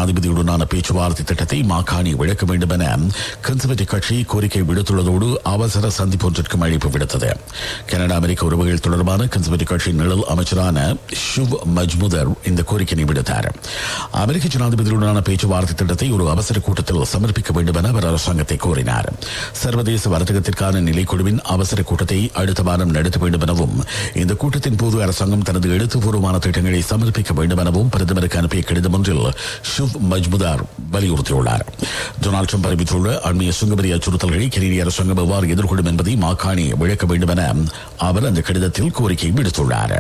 ஜனாதிபதியுடனான பேச்சுவார்த்தை திட்டத்தை மாகாணி விளக்க வேண்டும் என கன்சர்வேட்டிவ் கட்சி கோரிக்கை விடுத்துள்ளதோடு அவசர சந்திப்பு ஒன்றிற்கும் அழைப்பு விடுத்தது கனடா அமெரிக்க உறவுகள் தொடர்பான கன்சர்வேட்டிவ் கட்சியின் நிழல் அமைச்சரான ஷுவ் மஜ்முதர் இந்த கோரிக்கையை விடுத்தார் அமெரிக்க ஜனாதிபதியுடனான பேச்சுவார்த்தை திட்டத்தை ஒரு அவசர கூட்டத்தில் சமர்ப்பிக்க வேண்டும் என அவர் அரசாங்கத்தை கோரினார் சர்வதேச வர்த்தகத்திற்கான நிலைக்குழுவின் அவசர கூட்டத்தை அடுத்த வாரம் நடத்த வேண்டும் எனவும் இந்த கூட்டத்தின் போது அரசாங்கம் தனது எழுத்துப்பூர்வமான திட்டங்களை சமர்ப்பிக்க வேண்டும் எனவும் பிரதமருக்கு அனுப்பிய கடிதம் ஒன்றில் ஷுவ் மஜ்முதார் வலியுறுத்தியுள்ளார் டொனால்டு ட்ரம்ப் அறிவித்துள்ள அண்மைய சுங்கவரி அச்சுறுத்தல்களை கெனடிய அரசாங்கம் எவ்வாறு எதிர்கொள்ளும் என்பதை மாகாணி விளக்க வேண்டும் என அவர் அந்த கடிதத்தில் கோரிக்கை விடுத்துள்ளார்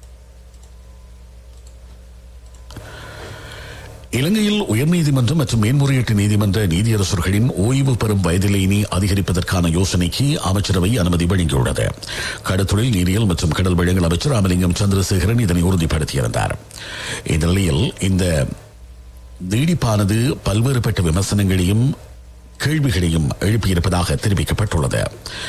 இலங்கையில் உயர்நீதிமன்றம் மற்றும் மேன்முறையீட்டு நீதிமன்ற நீதியரசர்களின் ஓய்வு பெறும் வயதிலேனி அதிகரிப்பதற்கான யோசனைக்கு அமைச்சரவை அனுமதி வழங்கியுள்ளது கடத்தொழில் நீரியல் மற்றும் கடல் வழங்கல் அமைச்சர் ராமலிங்கம் சந்திரசேகரன் இதனை உறுதிப்படுத்தியிருந்தார் இந்த நிலையில் இந்த நீடிப்பானது பல்வேறுபட்ட விமர்சனங்களையும் கேள்விகளையும் எழுப்பியிருப்பதாக தெரிவிக்கப்பட்டுள்ளது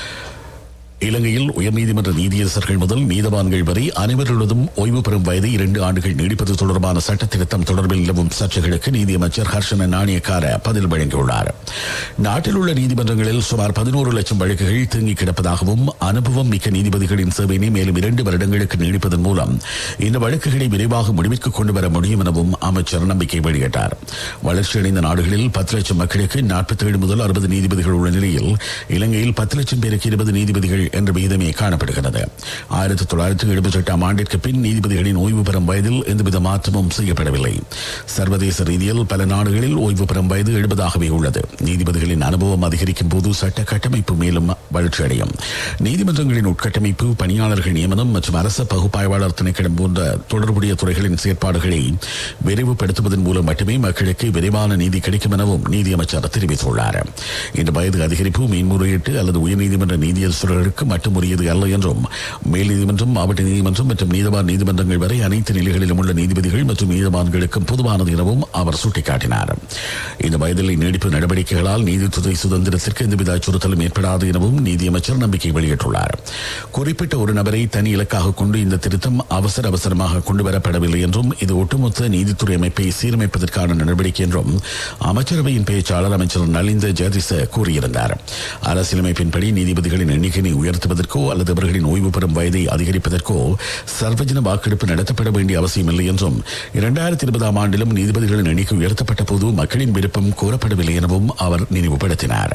இலங்கையில் உயர்நீதிமன்ற நீதியரசர்கள் முதல் நீதவான்கள் வரை அனைவருள்ளதும் ஓய்வு பெறும் வயதை இரண்டு ஆண்டுகள் நீடிப்பது தொடர்பான சட்ட திருத்தம் தொடர்பில் நிலவும் சர்ச்சைகளுக்கு நீதியமைச்சர் ஹர்ஷன நாணயக்கார பதில் வழங்கியுள்ளார் நாட்டில் உள்ள நீதிமன்றங்களில் சுமார் பதினோரு லட்சம் வழக்குகள் தேங்கி கிடப்பதாகவும் அனுபவம் மிக்க நீதிபதிகளின் சேவையினை மேலும் இரண்டு வருடங்களுக்கு நீடிப்பதன் மூலம் இந்த வழக்குகளை விரைவாக முடிவுக்கு கொண்டு வர முடியும் எனவும் அமைச்சர் நம்பிக்கை வெளியிட்டார் வளர்ச்சியடைந்த நாடுகளில் பத்து லட்சம் மக்களுக்கு நாற்பத்தி ஏழு முதல் அறுபது நீதிபதிகள் உள்ள நிலையில் இலங்கையில் பத்து லட்சம் பேருக்கு இருபது நீதிபதிகள் என்ற விகிதமே காணப்படுகிறது ஆயிரத்தி தொள்ளாயிரத்தி எழுபத்தி எட்டாம் ஆண்டிற்கு பின் நீதிபதிகளின் ஓய்வு பெறும் வயதில் எந்தவித மாற்றமும் செய்யப்படவில்லை சர்வதேச ரீதியில் பல நாடுகளில் ஓய்வு பெறும் வயது எழுபதாகவே உள்ளது நீதிபதிகளின் அனுபவம் அதிகரிக்கும் போது சட்ட கட்டமைப்பு மேலும் வளர்ச்சியடையும் நீதிமன்றங்களின் உட்கட்டமைப்பு பணியாளர்கள் நியமனம் மற்றும் அரச பகுப்பாய்வாளர் திணைக்களம் போன்ற தொடர்புடைய துறைகளின் செயற்பாடுகளை விரைவுபடுத்துவதன் மூலம் மட்டுமே மக்களுக்கு விரைவான நீதி கிடைக்கும் எனவும் நீதியமைச்சர் தெரிவித்துள்ளார் இந்த வயது அதிகரிப்பு மேன்முறையீட்டு அல்லது உயர்நீதிமன்ற நீதியரசர்களுக்கு மட்டும் உரியது அல்ல என்றும் மேல் நீதிமன்றம் மாவட்ட நீதிமன்றம் மற்றும் நீதவான் நீதிமன்றங்கள் வரை அனைத்து நிலைகளிலும் உள்ள நீதிபதிகள் மற்றும் நீதவான்களுக்கும் பொதுவானது எனவும் அவர் சுட்டிக்காட்டினார் இந்த வயதிலை நீடிப்பு நடவடிக்கைகளால் நீதித்துறை சுதந்திரத்திற்கு எந்தவித அச்சுறுத்தலும் ஏற்படாது எனவும் நீதியமைச்சர் நம்பிக்கை வெளியிட்டுள்ளார் குறிப்பிட்ட ஒரு நபரை தனி இலக்காக கொண்டு இந்த திருத்தம் அவசர அவசரமாக கொண்டு வரப்படவில்லை என்றும் இது ஒட்டுமொத்த நீதித்துறை அமைப்பை சீரமைப்பதற்கான நடவடிக்கை என்றும் அமைச்சரவையின் பேச்சாளர் அமைச்சர் நலிந்த ஜெயதிச கூறியிருந்தார் அரசியலமைப்பின்படி நீதிபதிகளின் எண்ணிக்கையை உயர்த்துவதற்கோ அல்லது அவர்களின் ஓய்வு பெறும் வயதை அதிகரிப்பதற்கோ சர்வஜன வாக்கெடுப்பு நடத்தப்பட வேண்டிய அவசியமில்லை என்றும் இரண்டாயிரத்தி இருபதாம் ஆண்டிலும் நீதிபதிகளின் எண்ணிக்கை உயர்த்தப்பட்ட போது மக்களின் விருப்பம் கோரப்படவில்லை எனவும் அவர் நினைவுபடுத்தினார்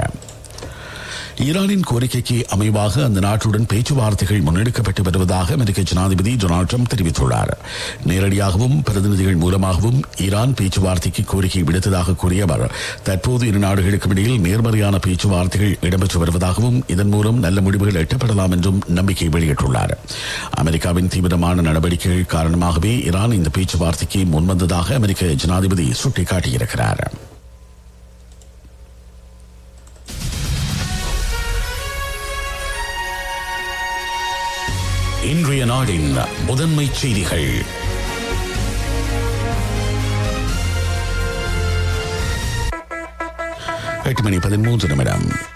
ஈரானின் கோரிக்கைக்கு அமைவாக அந்த நாட்டுடன் பேச்சுவார்த்தைகள் முன்னெடுக்கப்பட்டு வருவதாக அமெரிக்க ஜனாதிபதி டொனால்டு ட்ரம்ப் தெரிவித்துள்ளார் நேரடியாகவும் பிரதிநிதிகள் மூலமாகவும் ஈரான் பேச்சுவார்த்தைக்கு கோரிக்கை விடுத்ததாக கூறிய அவர் தற்போது இரு நாடுகளுக்கும் இடையில் நேர்மறையான பேச்சுவார்த்தைகள் இடம்பெற்று வருவதாகவும் இதன் மூலம் நல்ல முடிவுகள் எட்டப்படலாம் என்றும் நம்பிக்கை வெளியிட்டுள்ளார் அமெரிக்காவின் தீவிரமான நடவடிக்கைகள் காரணமாகவே ஈரான் இந்த பேச்சுவார்த்தைக்கு முன்வந்ததாக அமெரிக்க ஜனாதிபதி சுட்டிக்காட்டியிருக்கிறார் இன்றைய நாடின் முதன்மை செய்திகள் எட்டு மணி பதிமூன்று நிமிடம்